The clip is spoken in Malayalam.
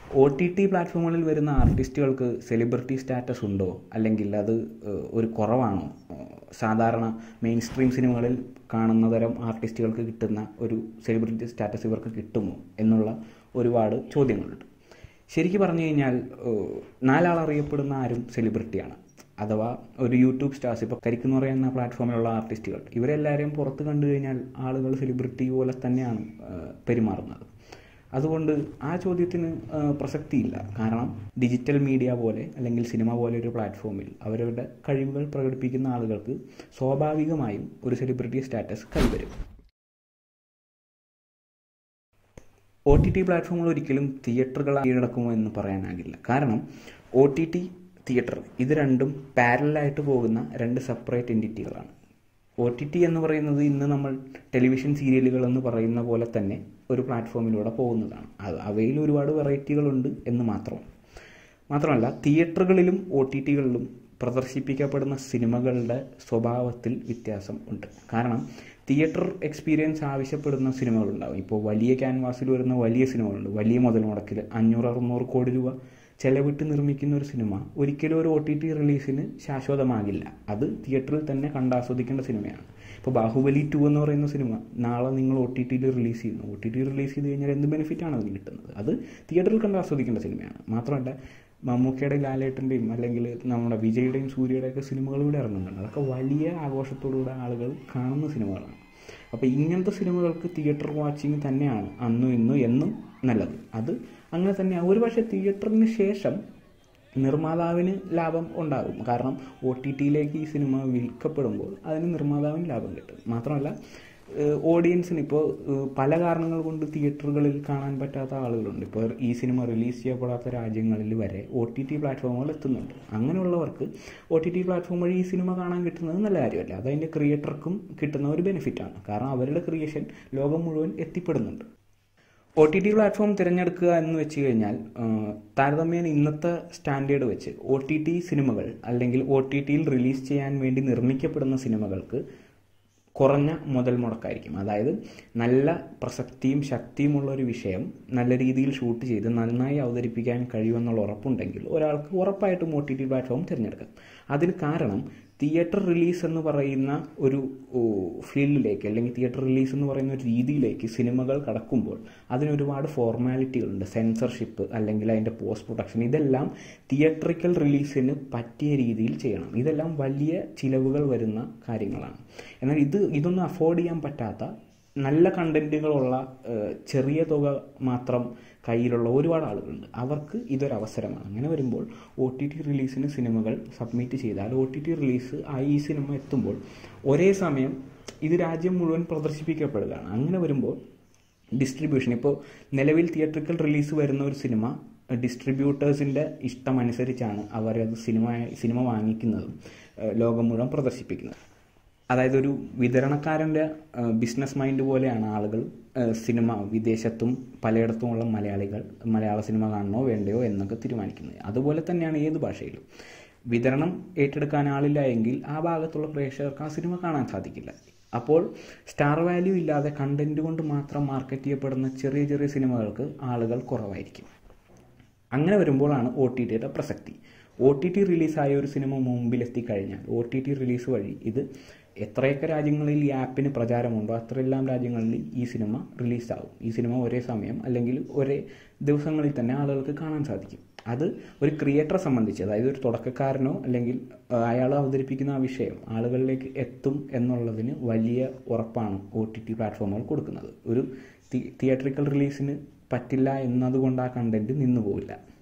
ഒ ടി ടി പ്ലാറ്റ്ഫോമുകളിൽ വരുന്ന ആർട്ടിസ്റ്റുകൾക്ക് സെലിബ്രിറ്റി സ്റ്റാറ്റസ് ഉണ്ടോ അല്ലെങ്കിൽ അത് ഏഹ്, ഒരു കുറവാണോ ഏഹ്, സാധാരണ മെയിൻ സ്ട്രീം സിനിമകളിൽ കാണുന്ന തരം ആർട്ടിസ്റ്റുകൾക്ക് കിട്ടുന്ന ഒരു സെലിബ്രിറ്റി സ്റ്റാറ്റസ് ഇവർക്ക് കിട്ടുമോ എന്നുള്ള ഒരുപാട് ചോദ്യങ്ങളുണ്ട് ശരിക്കും പറഞ്ഞു കഴിഞ്ഞാൽ ഏഹ്, നാലാൾ അറിയപ്പെടുന്ന ആരും സെലിബ്രിറ്റിയാണ് അഥവാ ഒരു യൂട്യൂബ് സ്റ്റാർസ് ഇപ്പോൾ കരിക്ക് എന്ന് പറയുന്ന പ്ലാറ്റ്ഫോമിലുള്ള ആർട്ടിസ്റ്റുകൾ ഇവരെല്ലാവരെയും പുറത്ത് കണ്ടു കഴിഞ്ഞാൽ ആളുകൾ സെലിബ്രിറ്റി പോലെ തന്നെയാണ് ഏഹ്, പെരുമാറുന്നത് അതുകൊണ്ട് ആ ചോദ്യത്തിന് ആ, പ്രസക്തിയില്ല കാരണം ഡിജിറ്റൽ മീഡിയ പോലെ അല്ലെങ്കിൽ സിനിമ പോലെ ഒരു പ്ലാറ്റ്ഫോമിൽ അവരവരുടെ കഴിവുകൾ പ്രകടിപ്പിക്കുന്ന ആളുകൾക്ക് സ്വാഭാവികമായും ഒരു സെലിബ്രിറ്റി സ്റ്റാറ്റസ് കൈവരും ഒ ടി ടി പ്ലാറ്റ്ഫോമുകൾ ഒരിക്കലും തിയേറ്ററുകൾ കീഴടക്കുമോ എന്ന് പറയാനാകില്ല കാരണം ഒ ടി ടി തിയേറ്റർ ഇത് രണ്ടും പാരലായിട്ട് പോകുന്ന രണ്ട് സെപ്പറേറ്റ് എൻറ്റിറ്റികളാണ് ഒ ടി ടി എന്ന് പറയുന്നത് ഇന്ന് നമ്മൾ ടെലിവിഷൻ സീരിയലുകൾ എന്ന് പറയുന്ന പോലെ തന്നെ ഒരു പ്ലാറ്റ്ഫോമിലൂടെ പോകുന്നതാണ് അത് അവയിൽ ഒരുപാട് വെറൈറ്റികളുണ്ട് എന്ന് മാത്രം മാത്രമല്ല തിയേറ്ററുകളിലും ഒ ടി ടികളിലും പ്രദർശിപ്പിക്കപ്പെടുന്ന സിനിമകളുടെ സ്വഭാവത്തിൽ വ്യത്യാസം ഉണ്ട് കാരണം തിയേറ്റർ എക്സ്പീരിയൻസ് ആവശ്യപ്പെടുന്ന സിനിമകളുണ്ടാവും ഇപ്പോൾ വലിയ ക്യാൻവാസിൽ വരുന്ന വലിയ സിനിമകളുണ്ട് വലിയ മുതൽ മുടക്കിൽ അഞ്ഞൂറ് അറുന്നൂറ് കോടി രൂപ ചെലവിട്ട് നിർമ്മിക്കുന്ന ഒരു സിനിമ ഒരിക്കലും ഒരു ഒ ടി ടി റിലീസിന് ശാശ്വതമാകില്ല അത് തിയേറ്ററിൽ തന്നെ കണ്ടാസ്വദിക്കേണ്ട സിനിമയാണ് ഇപ്പോൾ ബാഹുബലി ടു എന്ന് പറയുന്ന സിനിമ നാളെ നിങ്ങൾ ഒ ടി ടിയിൽ റിലീസ് ചെയ്യുന്നു ഒ ടി ടി റിലീസ് ചെയ്ത് കഴിഞ്ഞാൽ എന്ത് ബെനിഫിറ്റാണ് അതിന് കിട്ടുന്നത് അത് തിയേറ്ററിൽ കണ്ട് ആസ്വദിക്കേണ്ട സിനിമയാണ് മാത്രമല്ല മമ്മൂക്കയുടെയും ലാലേട്ടൻ്റെയും അല്ലെങ്കിൽ നമ്മുടെ വിജയുടെയും സൂര്യയുടെയൊക്കെ സിനിമകൾ ഇവിടെ ഇറങ്ങുന്നുണ്ട് അതൊക്കെ വലിയ ആഘോഷത്തോടുകൂടെ ആളുകൾ കാണുന്ന സിനിമകളാണ് അപ്പോൾ ഇങ്ങനത്തെ സിനിമകൾക്ക് തിയേറ്റർ വാച്ചിങ് തന്നെയാണ് അന്നും ഇന്നും എന്നും നല്ലത് അത് അങ്ങനെ തന്നെയാണ് ഒരു പക്ഷേ തിയേറ്ററിന് ശേഷം നിർമ്മാതാവിന് ലാഭം ഉണ്ടാകും കാരണം ഒ ടി ടിയിലേക്ക് ഈ സിനിമ വിൽക്കപ്പെടുമ്പോൾ അതിന് നിർമ്മാതാവിന് ലാഭം കിട്ടും മാത്രമല്ല ഓഡിയൻസിന് ഇപ്പോൾ പല കാരണങ്ങൾ കൊണ്ട് തിയേറ്ററുകളിൽ കാണാൻ പറ്റാത്ത ആളുകളുണ്ട് ഇപ്പോൾ ഈ സിനിമ റിലീസ് ചെയ്യപ്പെടാത്ത രാജ്യങ്ങളിൽ വരെ ഒ ടി ടി പ്ലാറ്റ്ഫോമുകൾ എത്തുന്നുണ്ട് അങ്ങനെയുള്ളവർക്ക് ഒ ടി ടി പ്ലാറ്റ്ഫോം വഴി ഈ സിനിമ കാണാൻ കിട്ടുന്നത് നല്ല കാര്യമല്ല അത് അതിൻ്റെ ക്രിയേറ്റർക്കും കിട്ടുന്ന ഒരു ബെനിഫിറ്റാണ് കാരണം അവരുടെ ക്രിയേഷൻ ലോകം മുഴുവൻ എത്തിപ്പെടുന്നുണ്ട് ഒ ടി ടി പ്ലാറ്റ്ഫോം തിരഞ്ഞെടുക്കുക എന്ന് വെച്ച് കഴിഞ്ഞാൽ ആ, താരതമ്യേന ഇന്നത്തെ സ്റ്റാൻഡേർഡ് വെച്ച് ഒ ടി ടി സിനിമകൾ അല്ലെങ്കിൽ ഒ ടി ടിയിൽ റിലീസ് ചെയ്യാൻ വേണ്ടി നിർമ്മിക്കപ്പെടുന്ന സിനിമകൾക്ക് കുറഞ്ഞ മുതൽ മുടക്കായിരിക്കും അതായത് നല്ല പ്രസക്തിയും ശക്തിയുമുള്ള ഒരു വിഷയം നല്ല രീതിയിൽ ഷൂട്ട് ചെയ്ത് നന്നായി അവതരിപ്പിക്കാൻ കഴിയുമെന്നുള്ള ഉറപ്പുണ്ടെങ്കിൽ ഒരാൾക്ക് ഉറപ്പായിട്ടും ഒ ടി ടി പ്ലാറ്റ്ഫോം തിരഞ്ഞെടുക്കാം അതിന് കാരണം തിയേറ്റർ റിലീസ് എന്ന് പറയുന്ന ഒരു ഓ, ഫീൽഡിലേക്ക് അല്ലെങ്കിൽ തിയേറ്റർ റിലീസ് എന്ന് പറയുന്ന ഒരു രീതിയിലേക്ക് സിനിമകൾ കടക്കുമ്പോൾ അതിന് ഒരുപാട് ഫോർമാലിറ്റികളുണ്ട് സെൻസർഷിപ്പ് അല്ലെങ്കിൽ അതിൻ്റെ പോസ്റ്റ് പ്രൊഡക്ഷൻ ഇതെല്ലാം തിയേറ്ററിക്കൽ റിലീസിന് പറ്റിയ രീതിയിൽ ചെയ്യണം ഇതെല്ലാം വലിയ ചിലവുകൾ വരുന്ന കാര്യങ്ങളാണ് എന്നാൽ ഇത് ഇതൊന്നും അഫോർഡ് ചെയ്യാൻ പറ്റാത്ത നല്ല കണ്ടന്റുകളുള്ള ഏഹ്, ചെറിയ തുക മാത്രം കയ്യിലുള്ള ഒരുപാട് ആളുകളുണ്ട് അവർക്ക് ഇതൊരു അവസരമാണ് അങ്ങനെ വരുമ്പോൾ ഒ ടി ടി റിലീസിന് സിനിമകൾ സബ്മിറ്റ് ചെയ്താൽ ഒ ടി ടി റിലീസ് ആയി ഈ സിനിമ എത്തുമ്പോൾ ഒരേ സമയം ഇത് രാജ്യം മുഴുവൻ പ്രദർശിപ്പിക്കപ്പെടുകയാണ് അങ്ങനെ വരുമ്പോൾ ഡിസ്ട്രിബ്യൂഷൻ ഇപ്പോൾ നിലവിൽ തിയേറ്ററിക്കൽ റിലീസ് വരുന്ന ഒരു സിനിമ ഡിസ്ട്രിബ്യൂട്ടേഴ്സിൻ്റെ ഇഷ്ടമനുസരിച്ചാണ് അവരത് സിനിമ സിനിമ വാങ്ങിക്കുന്നതും ഏഹ്, ലോകം മുഴുവൻ പ്രദർശിപ്പിക്കുന്നത് അതായത് ഒരു വിതരണക്കാരൻ്റെ ബിസിനസ് മൈൻഡ് പോലെയാണ് ആളുകൾ ഏഹ്, സിനിമ വിദേശത്തും പലയിടത്തുമുള്ള മലയാളികൾ മലയാള സിനിമ കാണണോ വേണ്ടയോ എന്നൊക്കെ തീരുമാനിക്കുന്നത് അതുപോലെ തന്നെയാണ് ഏത് ഭാഷയിലും വിതരണം ഏറ്റെടുക്കാൻ ആളില്ല എങ്കിൽ ആ ഭാഗത്തുള്ള പ്രേക്ഷകർക്ക് ആ സിനിമ കാണാൻ സാധിക്കില്ല അപ്പോൾ സ്റ്റാർ വാല്യൂ ഇല്ലാതെ കണ്ടന്റ് കൊണ്ട് മാത്രം മാർക്കറ്റ് ചെയ്യപ്പെടുന്ന ചെറിയ ചെറിയ സിനിമകൾക്ക് ആളുകൾ കുറവായിരിക്കും അങ്ങനെ വരുമ്പോഴാണ് ഒ ടി ടിയുടെ പ്രസക്തി ഒ ടി ടി റിലീസായ ഒരു സിനിമ മുമ്പിലെത്തിക്കഴിഞ്ഞാൽ ഒ ടി ടി റിലീസ് വഴി ഇത് എത്രയൊക്കെ രാജ്യങ്ങളിൽ ഈ ആപ്പിന് പ്രചാരമുണ്ടോ അത്രയെല്ലാം രാജ്യങ്ങളിൽ ഈ സിനിമ റിലീസാവും ഈ സിനിമ ഒരേ സമയം അല്ലെങ്കിൽ ഒരേ ദിവസങ്ങളിൽ തന്നെ ആളുകൾക്ക് കാണാൻ സാധിക്കും അത് ഒരു ക്രിയേറ്ററെ സംബന്ധിച്ച് അതായത് ഒരു തുടക്കക്കാരനോ അല്ലെങ്കിൽ അയാൾ അവതരിപ്പിക്കുന്ന ആ വിഷയം ആളുകളിലേക്ക് എത്തും എന്നുള്ളതിന് വലിയ ഉറപ്പാണ് ഒ ടി ടി പ്ലാറ്റ്ഫോമുകൾ കൊടുക്കുന്നത് ഒരു തിയേറ്ററിക്കൽ റിലീസിന് പറ്റില്ല എന്നതുകൊണ്ട് ആ കണ്ടന്റ് നിന്നു പോവില്ല